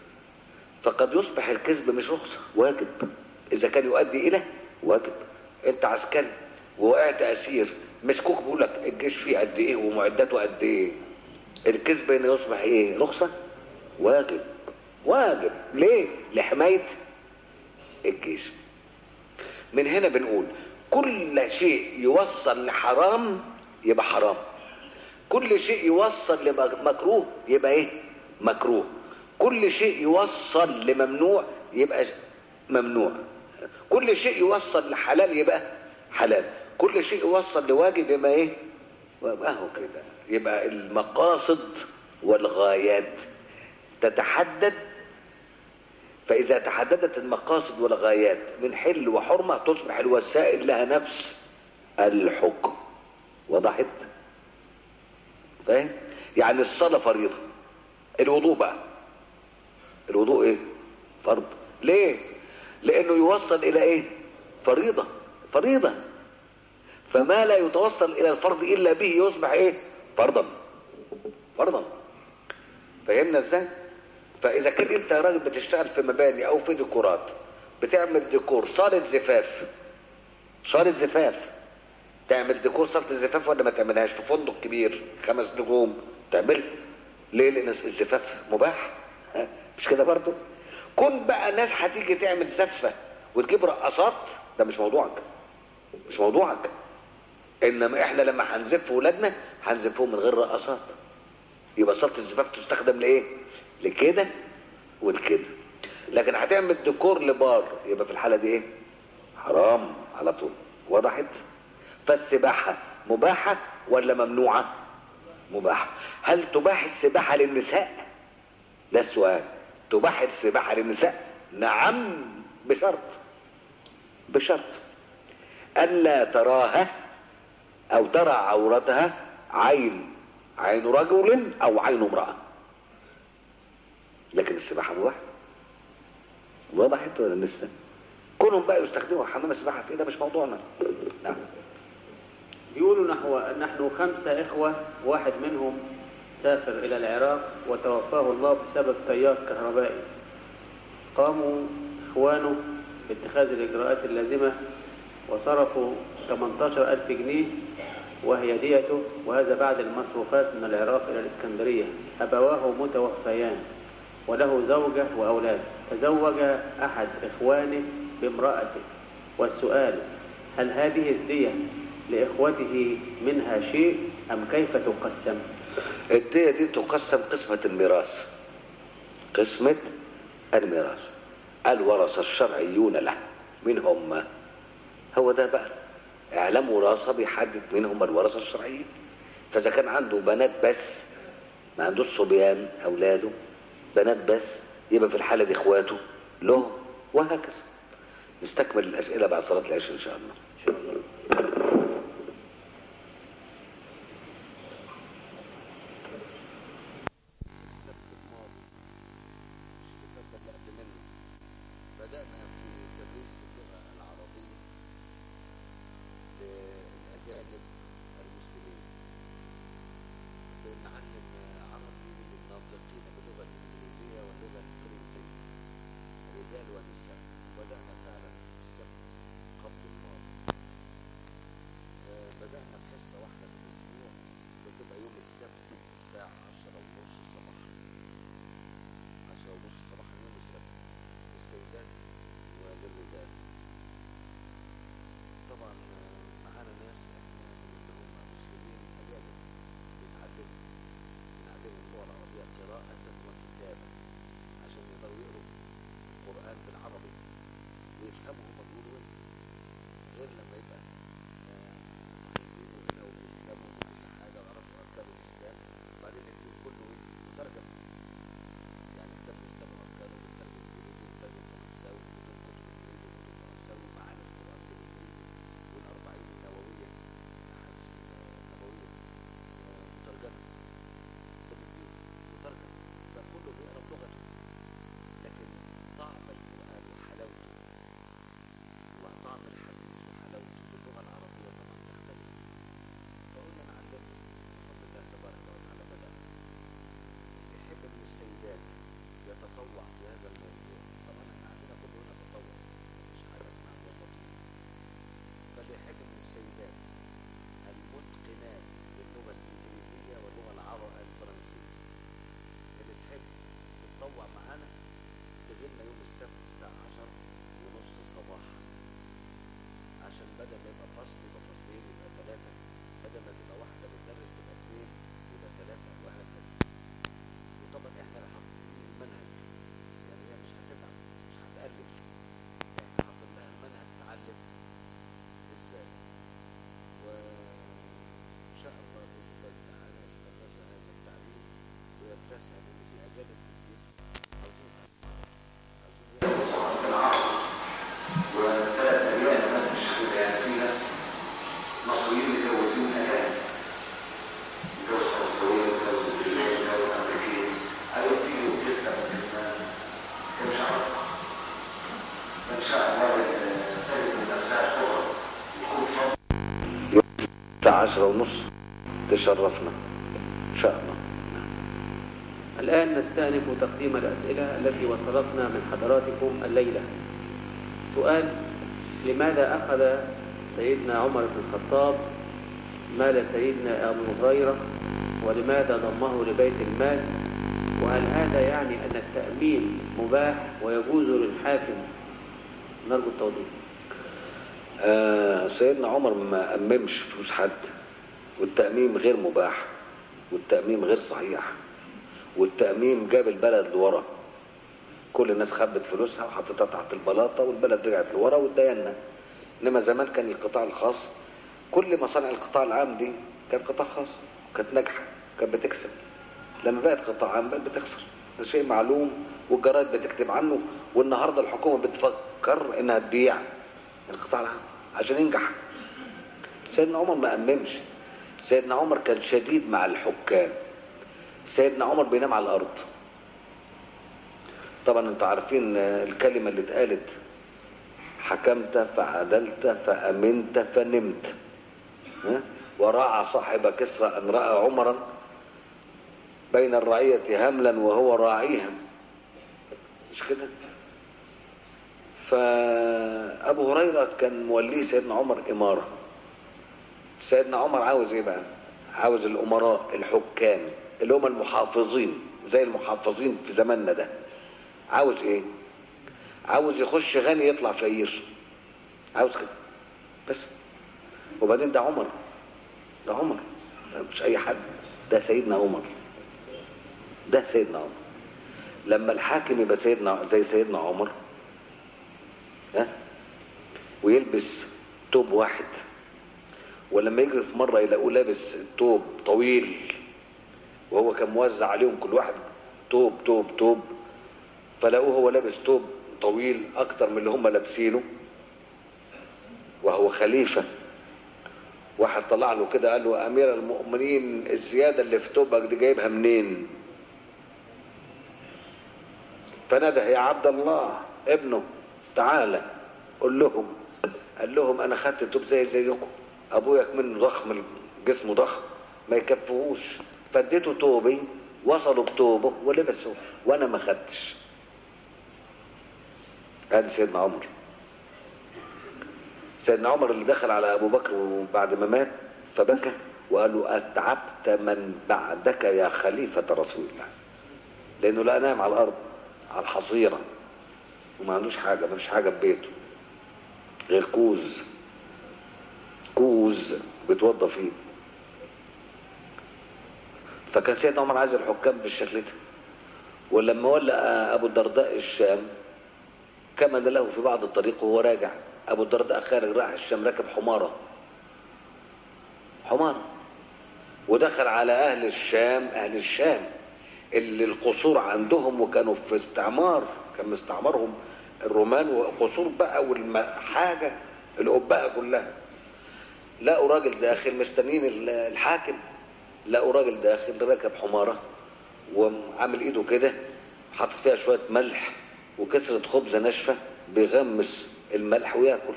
فقد يصبح الكذب مش رخصه واجب اذا كان يؤدي الى واجب انت عسكري ووقعت اسير مسكوك بيقول لك الجيش فيه قد ايه ومعداته قد ايه الكذب هنا يصبح ايه رخصه واجب واجب ليه لحمايه الجيش من هنا بنقول كل شيء يوصل لحرام يبقى حرام كل شيء يوصل لمكروه يبقى ايه مكروه كل شيء يوصل لممنوع يبقى ممنوع كل شيء يوصل لحلال يبقى حلال كل شيء يوصل لواجب يبقى ايه اهو كده يبقى المقاصد والغايات تتحدد فإذا تحددت المقاصد والغايات من حل وحرمة تصبح الوسائل لها نفس الحكم وضحت فاهم يعني الصلاة فريضة الوضوء بقى الوضوء ايه فرض ليه لانه يوصل الى ايه فريضة فريضة فما لا يتوصل الى الفرض الا به يصبح ايه فرضا فرضا فهمنا ازاي فاذا كنت انت راجل بتشتغل في مباني او في ديكورات بتعمل ديكور صالة زفاف صالة زفاف تعمل ديكور صالة الزفاف ولا ما تعملهاش في فندق كبير خمس نجوم تعمل ليه لان الزفاف مباح ها؟ مش كده برضو كن بقى ناس هتيجي تعمل زفة وتجيب رقصات ده مش موضوعك مش موضوعك انما احنا لما هنزف ولادنا هنزفهم من غير رقصات يبقى صالة الزفاف تستخدم لايه لكده ولكده لكن هتعمل ديكور لبار يبقى في الحالة دي ايه حرام على طول وضحت فالسباحة مباحة ولا ممنوعة مباحة هل تباح السباحة للنساء ده السؤال تباح السباحة للنساء نعم بشرط بشرط ألا تراها أو ترى عورتها عين عين رجل أو عين امرأة لكن السباحة مباحة وضحت ولا لسه؟ كونهم بقى يستخدموا حمام السباحة في إيه ده مش موضوعنا نعم بيقولوا نحو نحن خمسة إخوة واحد منهم سافر إلى العراق وتوفاه الله بسبب تيار كهربائي قاموا إخوانه باتخاذ الإجراءات اللازمة وصرفوا 18 ألف جنيه وهي ديته وهذا بعد المصروفات من العراق إلى الإسكندرية أبواه متوفيان وله زوجة وأولاد تزوج أحد إخوانه بامرأته والسؤال هل هذه الدية لإخوته منها شيء أم كيف تقسم الدية دي تقسم قسمة الميراث قسمة الميراث الورثة الشرعيون له من هم هو ده بقى اعلام وراثة بيحدد مين هم الورثة الشرعيين فإذا كان عنده بنات بس ما عندوش صبيان أولاده بنات بس يبقى في الحالة دي إخواته له وهكذا نستكمل الأسئلة بعد صلاة العشاء إن شاء الله إن شاء الله السبت الماضي مش الكتاب ده اللي قبل منه بدأنا في تدريس اللغة العربية للأجانب المسلمين بنعلم عربي للناطقين باللغة الإنجليزية واللغة الفرنسية الرجال والنساء بدأنا فعلا في السبت قبل الماضي آه، بدأنا بحصة واحدة في الأسبوع بتبقى يوم السبت الساعة عشرة ونص صباحا عشرة ونص صباحا يوم السبت للسيدات وللرجال طبعا آه، معانا ناس احنا اللي هم مسلمين أجانب بيتعلموا بنعلمهم اللغة العربية قراءة وكتابة عشان يقدروا يقروا القرآن بالعربي ويفهموا هم بيقولوا ايه غير لما يبقى آه، صحيحين وهنا وبيسلموا وكل حاجة ويعرفوا أركان الإسلام وبعدين يكون كله ايه مترجم يعني كتاب الإسلام وأركانه بالترجمة الإنجليزي وبالترجمة الفرنساوي بدون كتب إنجليزي وكتب فرنساوي ومعاني القرآن بالإنجليزي والأربعين النووية الأحاديث النبوية آه، مترجمة بالإنجليزي مترجم فكله بيقرا بلغته لكن طعم القرآن وحلاوته وطعم الحديث وحلاوته باللغة العربية طبعا تختلف فقلنا نعلمهم بفضل الله تبارك وتعالى بدأ اللي يحب من السيدات يتطوع في هذا الموضوع طبعا احنا عندنا كله هنا تطوع مفيش حاجة اسمها وسطية فاللي يحب من السيدات المتقنات باللغة الإنجليزية واللغة العربية الفرنسية اللي تحب تتطوع معانا تجيلنا يوم السبت الساعة 10 ونص صباحا عشان بدل ما يبقى فصل يبقى فصلين يبقى ثلاثة بدل ما تبقى واحدة بتدرس تبقى اثنين يبقى ثلاثة وهكذا وطبعا احنا اللي حاطين المنهج يعني هي مش هتتعب مش هتألف احنا حاطين لها المنهج تعلم ازاي وان شاء الله باذن الله تعالى يستمر هذا التعليم ويتسع لان في اجانب كتير عاوزين عاوزين يعرفوا وثلاث ايام الناس مش كده يعني في ناس مصريين متجوزين اجانب متجوز فرنساويه متجوز انجليزيه متجوز امريكيه عايزين تيجي وتسلم في مش عارف ان شاء الله تجد من نفسها شغل يكون فضل الساعة عشرة ونص تشرفنا إن شاء الله الآن نستأنف تقديم الأسئلة التي وصلتنا من حضراتكم الليلة سؤال لماذا أخذ سيدنا عمر بن الخطاب مال سيدنا أبو هريرة ولماذا ضمه لبيت المال وهل هذا يعني أن التأمين مباح ويجوز للحاكم نرجو التوضيح آه سيدنا عمر ما أممش فلوس حد والتأميم غير مباح والتأميم غير صحيح والتأميم جاب البلد لورا كل الناس خبت فلوسها وحطتها تحت البلاطة والبلد رجعت لورا واتدينا إنما زمان كان القطاع الخاص كل مصانع القطاع العام دي كانت قطاع خاص كانت ناجحة كانت بتكسب لما بقت قطاع عام بقت بتخسر ده شيء معلوم والجرايد بتكتب عنه والنهارده الحكومة بتفكر إنها تبيع القطاع العام عشان ينجح سيدنا عمر ما أممش سيدنا عمر كان شديد مع الحكام سيدنا عمر بينام على الأرض طبعا انتوا عارفين الكلمة اللي اتقالت حكمت فعدلت فأمنت فنمت ها؟ وراعى صاحب كسرى أن رأى عمرا بين الرعية هملا وهو راعيها مش كده فأبو هريرة كان موليه سيدنا عمر إمارة سيدنا عمر عاوز إيه بقى عاوز الأمراء الحكام اللي هم المحافظين زي المحافظين في زماننا ده عاوز إيه عاوز يخش غني يطلع فقير عاوز كده بس وبعدين ده عمر ده عمر ده مش أي حد ده سيدنا عمر ده سيدنا عمر لما الحاكم يبقى سيدنا زي سيدنا عمر ها ويلبس توب واحد ولما يجي في مره يلاقوه لابس توب طويل وهو كان موزع عليهم كل واحد توب توب توب فلاقوه هو لابس توب طويل اكتر من اللي هم لابسينه وهو خليفه واحد طلع له كده قال له امير المؤمنين الزياده اللي في توبك دي جايبها منين فنده يا عبد الله ابنه تعالى قول لهم قال لهم انا خدت توب زي زيكم ابويا منه ضخم جسمه ضخم ما يكفهوش فاديته توبي وصلوا بتوبه ولبسوا وانا ما خدتش هذا سيدنا عمر سيدنا عمر اللي دخل على ابو بكر بعد ما مات فبكى وقال له اتعبت من بعدك يا خليفه رسول الله لانه لا نام على الارض على الحصيره وما عندوش حاجه ما فيش حاجه في بيته غير كوز كوز بيتوضى فيه فكان سيدنا عمر عايز الحكام بالشكل ده ولما ولى ابو الدرداء الشام كمن له في بعض الطريق وهو راجع ابو الدرداء خارج راح الشام راكب حماره حماره ودخل على اهل الشام اهل الشام اللي القصور عندهم وكانوا في استعمار كان مستعمرهم الرومان وقصور بقى والحاجه القباءه كلها لقوا راجل داخل مستنيين الحاكم لقوا راجل داخل راكب حماره وعامل ايده كده حاطط فيها شويه ملح وكسرة خبزه ناشفه بيغمس الملح وياكل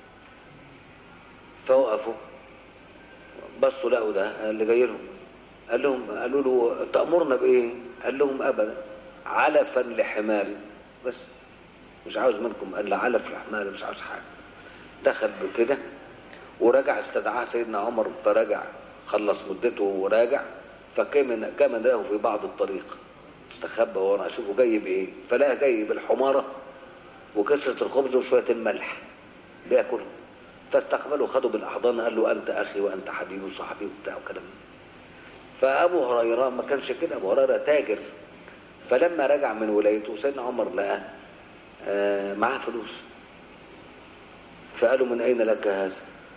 فوقفوا بصوا لقوا ده اللي جاي لهم قال لهم قالوا له تأمرنا بإيه؟ قال لهم أبدا علفا لحماري بس مش عاوز منكم قال لا علف لحماري مش عاوز حاجة دخل بكده ورجع استدعاه سيدنا عمر فرجع خلص مدته وراجع فكمن كمن له في بعض الطريق استخبى ورا اشوفه جاي بايه فلقى جاي بالحماره وكسرة الخبز وشوية الملح بياكل فاستقبله خدوا بالاحضان قال له انت اخي وانت حبيبي وصاحبي وبتاع وكلام فابو هريره ما كانش كده ابو هريره تاجر فلما رجع من ولايته سيدنا عمر لقى آه معاه فلوس فقالوا من اين لك هذا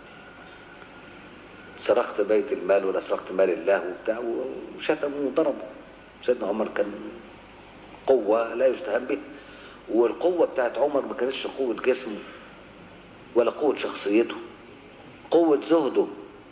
سرقت بيت المال ولا سرقت مال الله وبتاع وشتموا وضربوا سيدنا عمر كان قوة لا يستهان به والقوة بتاعت عمر ما كانتش قوة جسمه ولا قوة شخصيته قوة زهده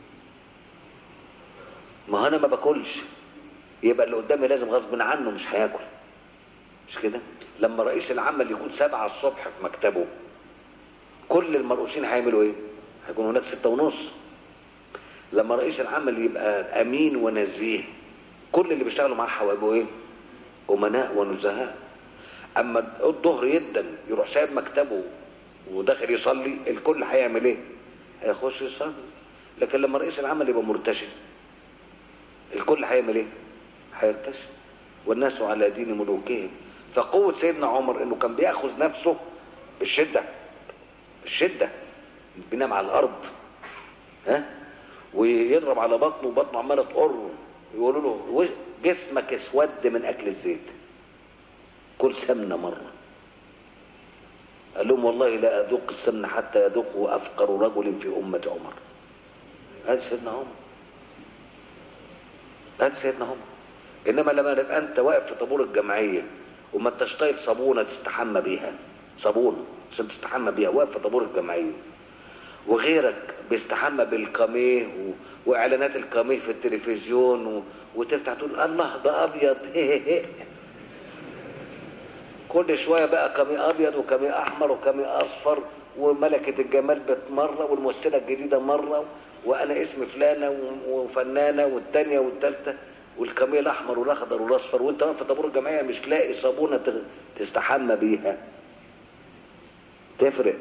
ما انا ما باكلش يبقى اللي قدامي لازم غصب عنه مش هياكل مش كده لما رئيس العمل يكون سبعة الصبح في مكتبه كل المرؤوسين هيعملوا ايه هيكون هناك ستة ونص لما رئيس العمل يبقى امين ونزيه كل اللي بيشتغلوا معاه هيبقوا ايه امناء ونزهاء اما الظهر يدا يروح سايب مكتبه وداخل يصلي الكل هيعمل ايه هيخش يصلي لكن لما رئيس العمل يبقى مرتشي الكل هيعمل ايه هيرتشي والناس على دين ملوكهم فقوة سيدنا عمر انه كان بياخذ نفسه بالشدة بالشدة بينام على الارض ها ويضرب على بطنه وبطنه عماله تقر يقولوا له جسمك اسود من اكل الزيت كل سمنه مره قال لهم والله لا اذوق السمنه حتى يذوقه افقر رجل في امه عمر هذا سيدنا عمر هذا سيدنا عمر انما لما نبقى انت واقف في طابور الجمعيه وما انتش طايب صابونه تستحمى بيها صابونه عشان تستحمى بيها واقف في طابور الجمعيه وغيرك بيستحمى بالقميه و... واعلانات القميه في التلفزيون و... وتفتح تقول الله ده ابيض هي هي هي. كل شويه بقى قميص ابيض وقميص احمر وقميص اصفر وملكه الجمال مره والممثله الجديده مره وانا اسمي فلانه وفنانه والثانيه والثالثه والقميص الاحمر والاخضر والاصفر وانت واقف في طابور الجمعيه مش لاقي صابونه تستحمى بيها تفرق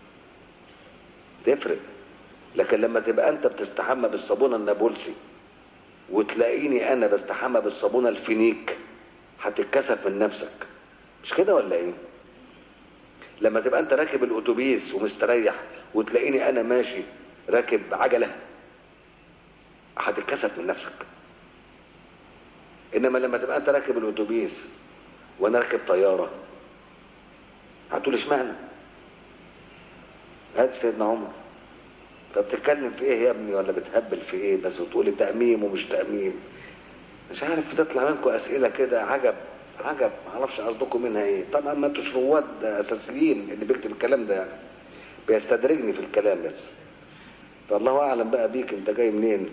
تفرق لكن لما تبقى انت بتستحمى بالصابونه النابلسي وتلاقيني انا بستحمى بالصابونه الفينيك هتتكسف من نفسك مش كده ولا ايه لما تبقى انت راكب الاتوبيس ومستريح وتلاقيني انا ماشي راكب عجله هتتكسف من نفسك انما لما تبقى انت راكب الاتوبيس وانا راكب طياره هتقول اشمعنى هات سيدنا عمر طب بتتكلم في ايه يا ابني ولا بتهبل في ايه بس وتقولي تأميم ومش تأميم مش عارف بتطلع منكم اسئله كده عجب عجب معرفش قصدكم منها ايه طبعا ما انتوش رواد اساسيين اللي بيكتب الكلام ده يعني بيستدرجني في الكلام بس فالله اعلم بقى بيك انت جاي منين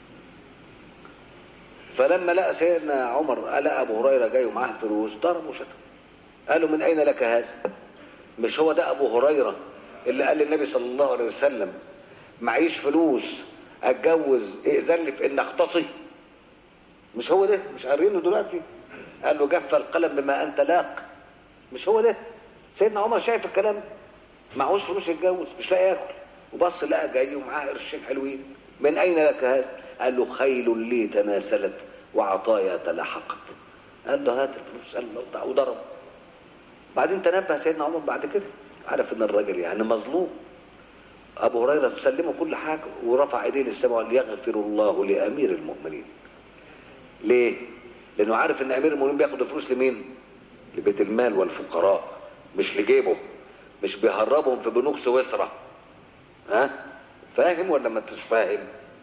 فلما لقى سيدنا عمر لقى ابو هريره جاي ومعاه فلوس ضرب وشتم قالوا من اين لك هذا مش هو ده ابو هريره اللي قال للنبي صلى الله عليه وسلم معيش فلوس اتجوز ائذن لي في ان اختصي مش هو ده مش قارينه دلوقتي قال له جف القلم بما انت لاق مش هو ده سيدنا عمر شايف الكلام معهوش فلوس يتجوز مش لاقي ياكل وبص لقى جاي ومعاه قرشين حلوين من اين لك هذا قال له خيل لي تناسلت وعطايا تلاحقت قال له هات الفلوس قال له وضرب بعدين تنبه سيدنا عمر بعد كده عرف ان الراجل يعني مظلوم ابو هريره سلمه كل حاجه ورفع ايديه للسماء وقال يغفر الله لامير المؤمنين ليه لانه عارف ان امير المؤمنين بياخد الفلوس لمين لبيت المال والفقراء مش لجيبه مش بيهربهم في بنوك سويسرا ها فاهم ولا ما انتش فاهم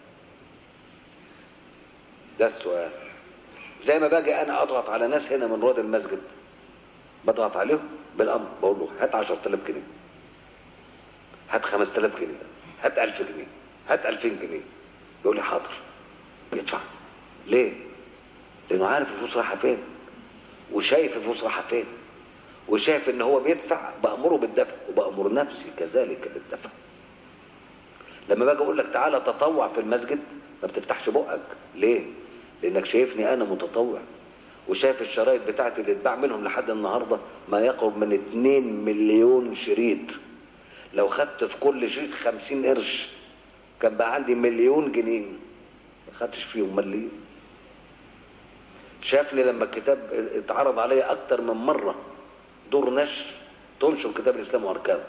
ده السؤال زي ما باجي انا اضغط على ناس هنا من رواد المسجد بضغط عليهم بالامر بقول له هات 10000 جنيه هات 5000 جنيه هات 1000 جنيه هات 2000 جنيه يقول لي حاضر يدفع ليه لانه عارف الفلوس رايحه فين وشايف الفلوس رايحه فين وشايف ان هو بيدفع بامره بالدفع وبامر نفسي كذلك بالدفع لما باجي اقول لك تعالى تطوع في المسجد ما بتفتحش بقك ليه لانك شايفني انا متطوع وشايف الشرايط بتاعتي اللي اتباع منهم لحد النهارده ما يقرب من 2 مليون شريط لو خدت في كل شريط 50 قرش كان بقى عندي مليون جنيه ما خدتش فيهم مليون شافني لما الكتاب اتعرض عليا اكتر من مره دور نشر تنشر كتاب الاسلام واركانه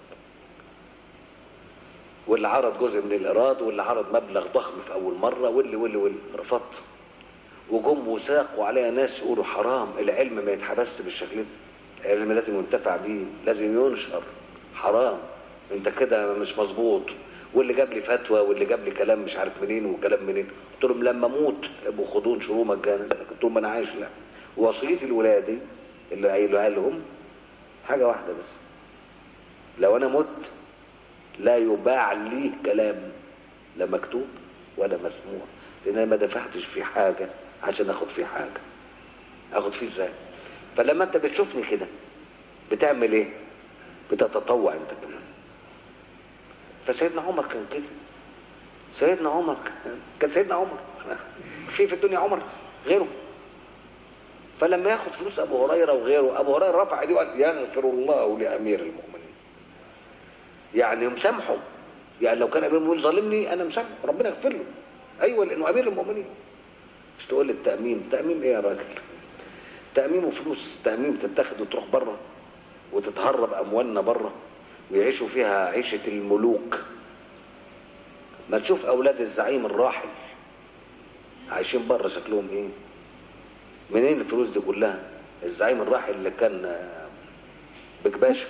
واللي عرض جزء من الايراد واللي عرض مبلغ ضخم في اول مره واللي واللي واللي رفضت وجم وساقوا عليها ناس يقولوا حرام العلم ما يتحبس بالشكل ده العلم لازم ينتفع بيه لازم ينشر حرام انت كده مش مظبوط واللي جاب لي فتوى واللي جاب لي كلام مش عارف منين وكلام منين قلت لهم لما اموت ابقوا خدوه انشروه مجانا قلت لهم انا عايش لا وصيتي الولادي اللي قايلها لهم حاجه واحده بس لو انا مت لا يباع لي كلام لا مكتوب ولا مسموع لان انا ما دفعتش في حاجه عشان اخد فيه حاجه اخد فيه ازاي فلما انت بتشوفني كده بتعمل ايه بتتطوع انت كمان فسيدنا عمر كان كده سيدنا عمر كان, كان سيدنا عمر في في الدنيا عمر غيره فلما ياخد فلوس ابو هريره وغيره ابو هريره رفع ايديه وقال يغفر الله لامير المؤمنين يعني مسامحه يعني لو كان امير المؤمنين ظالمني انا مسامحه ربنا يغفر له ايوه لانه امير المؤمنين مش تقول لي التاميم تاميم ايه يا راجل تاميم وفلوس تاميم تتاخد وتروح بره وتتهرب اموالنا بره ويعيشوا فيها عيشه الملوك ما تشوف اولاد الزعيم الراحل عايشين بره شكلهم ايه منين الفلوس دي كلها الزعيم الراحل اللي كان بكباشا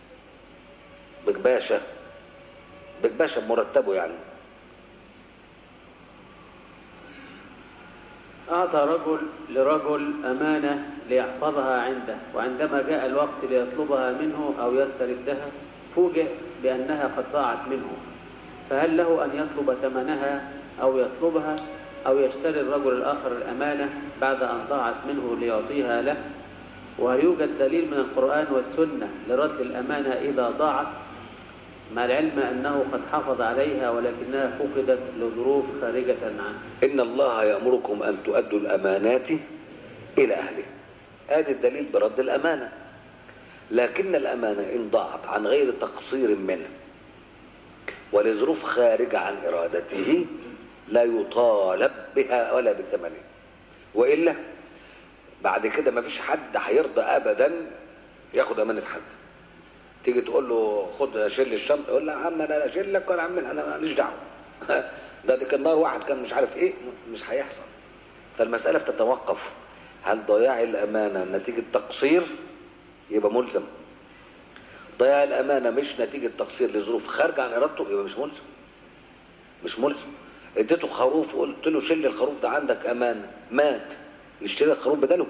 بكباشا بكباشا بمرتبه يعني أعطى رجل لرجل أمانة ليحفظها عنده وعندما جاء الوقت ليطلبها منه أو يستردها فوجئ بأنها قد ضاعت منه فهل له أن يطلب ثمنها أو يطلبها أو يشتري الرجل الآخر الأمانة بعد أن ضاعت منه ليعطيها له وهل يوجد دليل من القرآن والسنة لرد الأمانة إذا ضاعت مع العلم أنه قد حافظ عليها ولكنها فقدت لظروف خارجة عنه إن الله يأمركم أن تؤدوا الأمانات إلى أهلها هذا الدليل برد الأمانة لكن الأمانة إن ضاعت عن غير تقصير منه ولظروف خارجة عن إرادته لا يطالب بها ولا بثمنها وإلا بعد كده ما فيش حد هيرضى أبدا ياخد أمانة حد تيجي تقول له خد شيل الشنطه يقول لا يا عم انا اشيل لك ولا عم انا ماليش دعوه ده دي كان نار واحد كان مش عارف ايه مش هيحصل فالمساله بتتوقف هل ضياع الامانه نتيجه تقصير يبقى ملزم ضياع الامانه مش نتيجه تقصير لظروف خارجه عن ارادته يبقى مش ملزم مش ملزم اديته خروف وقلت له شيل الخروف ده عندك امانه مات يشتري الخروف بداله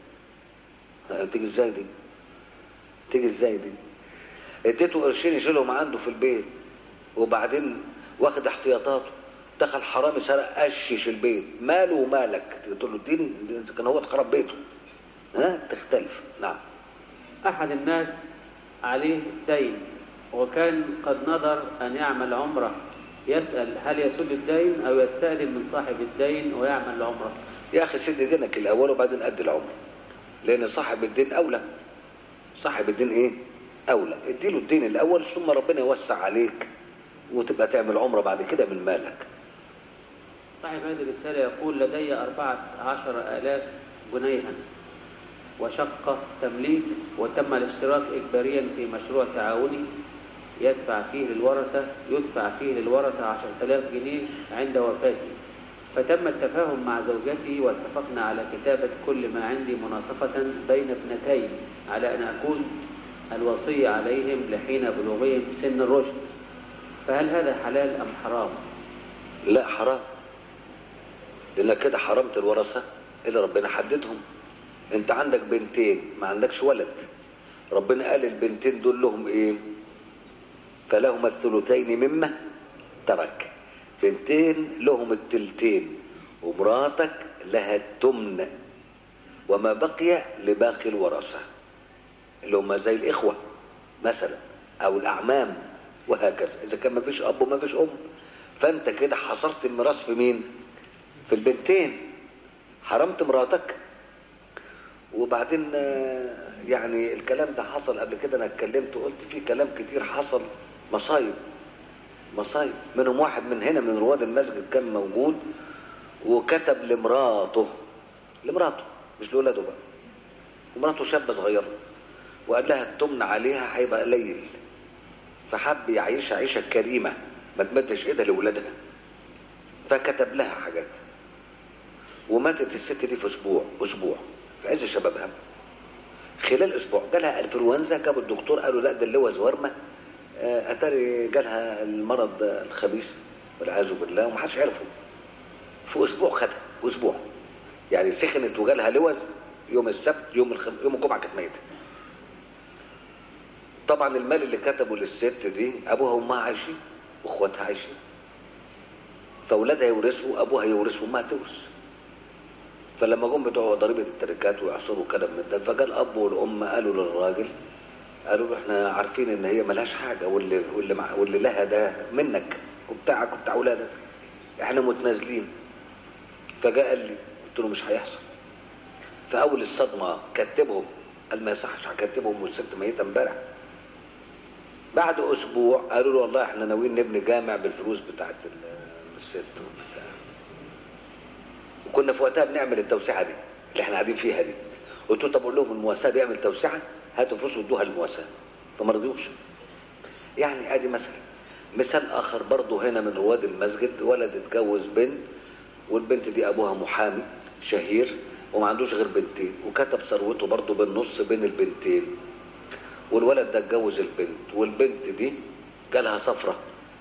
تيجي ازاي دي تيجي ازاي دي اديته قرشين يشيلهم عنده في البيت وبعدين واخد احتياطاته دخل حرامي سرق قشش البيت ماله ومالك تقول له اديني إذا كان هو اتخرب بيته ها تختلف نعم أحد الناس عليه دين وكان قد نظر أن يعمل عمرة يسأل هل يسد الدين أو يستأذن من صاحب الدين ويعمل العمرة يا اخي سد دينك الاول وبعدين ادي العمر لان صاحب الدين اولى صاحب الدين ايه اولى اديله الدين الاول ثم ربنا يوسع عليك وتبقى تعمل عمره بعد كده من مالك صاحب هذه الرسالة يقول لدي أربعة عشر آلاف جنيها وشقة تمليك وتم الاشتراك إجباريا في مشروع تعاوني يدفع فيه للورثة يدفع فيه للورثة عشرة آلاف جنيه عند وفاتي فتم التفاهم مع زوجتي واتفقنا على كتابة كل ما عندي مناصفة بين ابنتين على أن أكون الوصي عليهم لحين بلوغهم سن الرشد فهل هذا حلال أم حرام؟ لا حرام لانك كده حرمت الورثه اللي ربنا حددهم انت عندك بنتين ما عندكش ولد ربنا قال البنتين دول لهم ايه فلهما الثلثين مما ترك بنتين لهم التلتين ومراتك لها التمن وما بقي لباقي الورثه اللي هم زي الاخوه مثلا او الاعمام وهكذا اذا كان ما فيش اب وما فيش ام فانت كده حصرت الميراث في مين في البنتين حرمت مراتك وبعدين آه، يعني الكلام ده حصل قبل كده انا اتكلمت وقلت فيه كلام كتير حصل مصايب مصايب منهم واحد من هنا من رواد المسجد كان موجود وكتب لمراته لمراته مش لولاده بقى ومراته شابه صغيره وقال لها التمن عليها هيبقى قليل فحب يعيشها عيشه كريمه ما تمدش ايدها لاولادها فكتب لها حاجات وماتت الست دي في اسبوع اسبوع في عز شبابها خلال اسبوع جالها انفلونزا جابوا الدكتور قالوا لا ده اللواء زورمه آه، اتاري جالها المرض الخبيث والعياذ بالله ومحدش عرفه في اسبوع خدها اسبوع يعني سخنت وجالها لوز يوم السبت يوم الخم... يوم الجمعه كانت ميته طبعا المال اللي كتبه للست دي ابوها وامها عايشين واخواتها عايشين فاولادها يورثوا ابوها يورث وامها تورث فلما جم بتوع ضريبه التركات ويحصروا كلام من ده فجاء الاب والام قالوا للراجل قالوا له احنا عارفين ان هي ملهاش حاجه واللي واللي مع واللي لها ده منك وبتاعك وبتاع اولادك احنا متنازلين فجاء قال لي قلت له مش هيحصل فاول الصدمه كتبهم قال ما يصحش هكتبهم والست ميته امبارح بعد اسبوع قالوا له والله احنا ناويين نبني جامع بالفلوس بتاعت ال- الست وبتاع وكنا في وقتها بنعمل التوسعه دي اللي احنا قاعدين فيها دي قلت له طب اقول لهم المواساه بيعمل توسعه هاتوا فلوس وادوها للمواساه فما رضيوش يعني ادي مثلا مثال اخر برضه هنا من رواد المسجد ولد اتجوز بنت والبنت دي ابوها محامي شهير وما عندوش غير بنتين وكتب ثروته برضه بالنص بين البنتين والولد ده اتجوز البنت والبنت دي جالها صفرة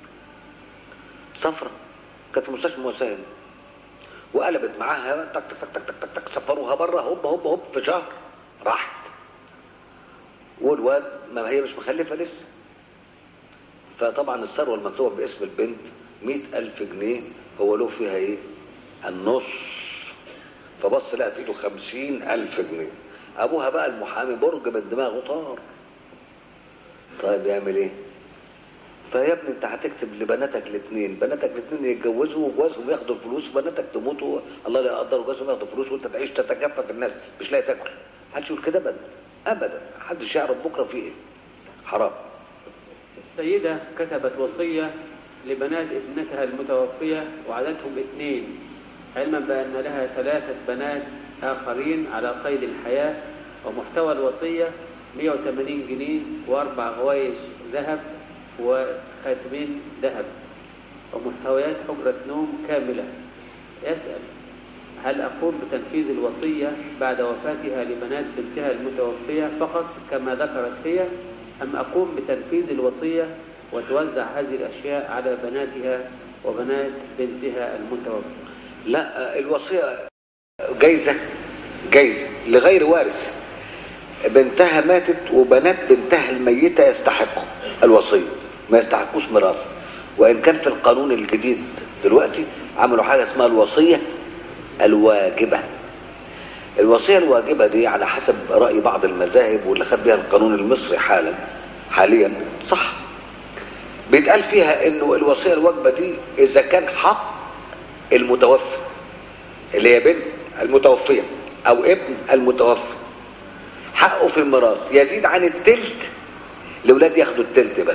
صفرة كانت في مستشفى مواساة وقلبت معاها تك تك تك تك تك تك سفروها بره هوب هوب هوب في شهر راحت والواد ما هي مش مخلفة لسه فطبعا الثروة المكتوبة باسم البنت مئة ألف جنيه هو له فيها ايه النص فبص لقى في ايده خمسين ألف جنيه أبوها بقى المحامي برج من دماغه طار طيب يعمل ايه فيا ابني انت هتكتب لبناتك الاثنين بناتك الاثنين يتجوزوا وجوازهم ياخدوا الفلوس وبناتك تموتوا الله لا يقدر وجوازهم ياخدوا فلوس وانت تعيش تتكفى في الناس مش لاقي تاكل محدش يقول كده ابدا ابدا محدش يعرف بكره في ايه حرام سيدة كتبت وصية لبنات ابنتها المتوفية وعددهم اثنين علما بأن لها ثلاثة بنات آخرين على قيد الحياة ومحتوى الوصية 180 جنيه وأربع غوايش ذهب وخاتمين ذهب ومحتويات حجرة نوم كاملة يسأل هل أقوم بتنفيذ الوصية بعد وفاتها لبنات بنتها المتوفية فقط كما ذكرت هي أم أقوم بتنفيذ الوصية وتوزع هذه الأشياء على بناتها وبنات بنتها المتوفية لا الوصية جايزة جايزة لغير وارث بنتها ماتت وبنات بنتها الميتة يستحقوا الوصية ما يستحقوش ميراث وإن كان في القانون الجديد دلوقتي عملوا حاجة اسمها الوصية الواجبة الوصية الواجبة دي على حسب رأي بعض المذاهب واللي خد بها القانون المصري حالا حاليا صح بيتقال فيها انه الوصية الواجبة دي اذا كان حق المتوفى اللي هي بنت المتوفية او ابن المتوفى حقه في الميراث يزيد عن التلت الولاد ياخدوا التلت بس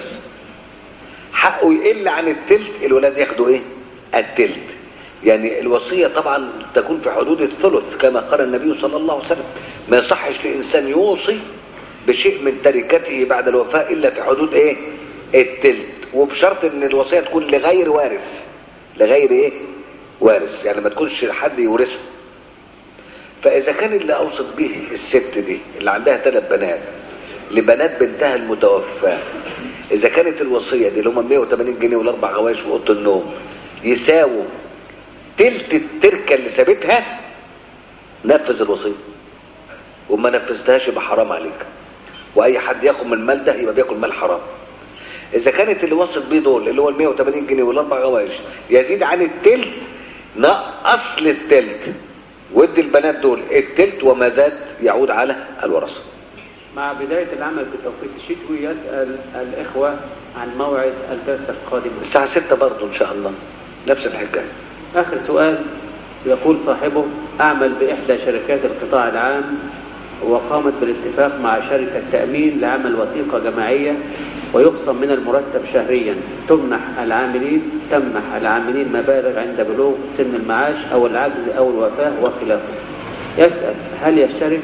حقه يقل عن التلت الولاد ياخدوا ايه التلت يعني الوصية طبعا تكون في حدود الثلث كما قال النبي صلى الله عليه وسلم ما يصحش لإنسان يوصي بشيء من تركته بعد الوفاة إلا في حدود إيه التلت وبشرط إن الوصية تكون لغير وارث لغير إيه وارث يعني ما تكونش حد يورثه فإذا كان اللي أوصت به الست دي اللي عندها ثلاث بنات لبنات بنتها المتوفاة إذا كانت الوصية دي اللي هم 180 جنيه والأربع غوايش وأوضة النوم يساووا تلت التركة اللي سابتها نفذ الوصية وما نفذتهاش يبقى حرام عليك واي حد ياخد من المال ده يبقى بياكل مال حرام اذا كانت اللي وصل بيه دول اللي هو ال 180 جنيه والاربع غوايش يزيد عن التلت نقص للتلت ودي البنات دول التلت وما زاد يعود على الورثه مع بداية العمل في التوقيت الشتوي يسأل الإخوة عن موعد الجلسة القادمة الساعه 6 برضه ان شاء الله نفس الحكايه آخر سؤال يقول صاحبه أعمل بإحدى شركات القطاع العام وقامت بالاتفاق مع شركة تأمين لعمل وثيقة جماعية ويقسم من المرتب شهريا تمنح العاملين تمنح العاملين مبالغ عند بلوغ سن المعاش أو العجز أو الوفاة وخلافه يسأل هل يشترك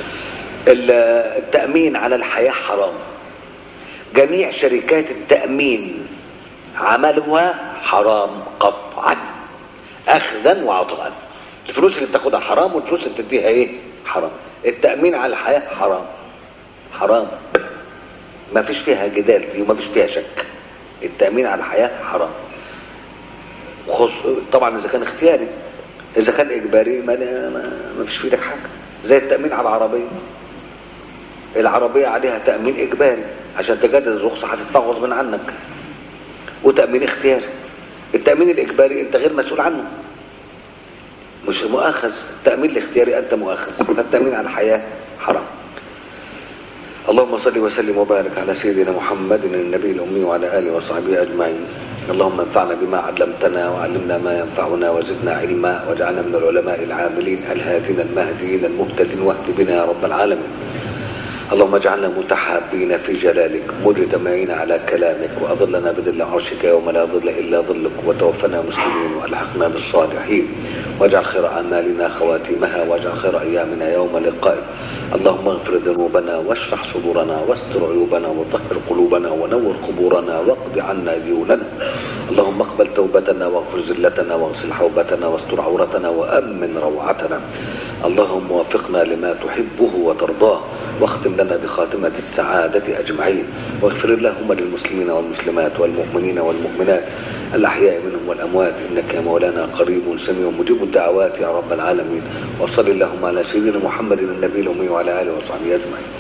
التأمين على الحياة حرام جميع شركات التأمين عملها حرام قطعا أخذا وعطاء الفلوس اللي بتاخدها حرام والفلوس اللي بتديها ايه حرام التأمين على الحياة حرام حرام ما فيش فيها جدال فيه وما فيش فيها شك التأمين على الحياة حرام خص... طبعا إذا كان اختياري إذا كان إجباري ما, ما... ما فيش في ايدك حاجة زي التأمين على العربية العربية عليها تأمين إجباري عشان تجدد الرخصة هتدفع غصب عنك وتأمين اختياري التأمين الإجباري أنت غير مسؤول عنه مش مؤاخذ التأمين الاختياري أنت مؤاخذ فالتأمين على الحياة حرام اللهم صل وسلم وبارك على سيدنا محمد النبي الأمي وعلى آله وصحبه أجمعين اللهم انفعنا بما علمتنا وعلمنا ما ينفعنا وزدنا علما واجعلنا من العلماء العاملين الهادين المهديين المهتدين واهد بنا يا رب العالمين اللهم اجعلنا متحابين في جلالك مجتمعين على كلامك واظلنا بظل عرشك يوم لا ظل الا ظلك وتوفنا مسلمين والحقنا بالصالحين واجعل خير اعمالنا خواتيمها واجعل خير ايامنا يوم لقائك اللهم اغفر ذنوبنا واشرح صدورنا واستر عيوبنا وطهر قلوبنا ونور قبورنا واقض عنا ديوننا اللهم اقبل توبتنا واغفر زلتنا واغسل حوبتنا واستر عورتنا وامن روعتنا اللهم وفقنا لما تحبه وترضاه واختم لنا بخاتمة السعادة أجمعين واغفر اللهم للمسلمين والمسلمات والمؤمنين والمؤمنات الأحياء منهم والأموات إنك يا مولانا قريب سميع مجيب الدعوات يا رب العالمين وصل اللهم على سيدنا محمد النبي الأمي وعلى آله وصحبه أجمعين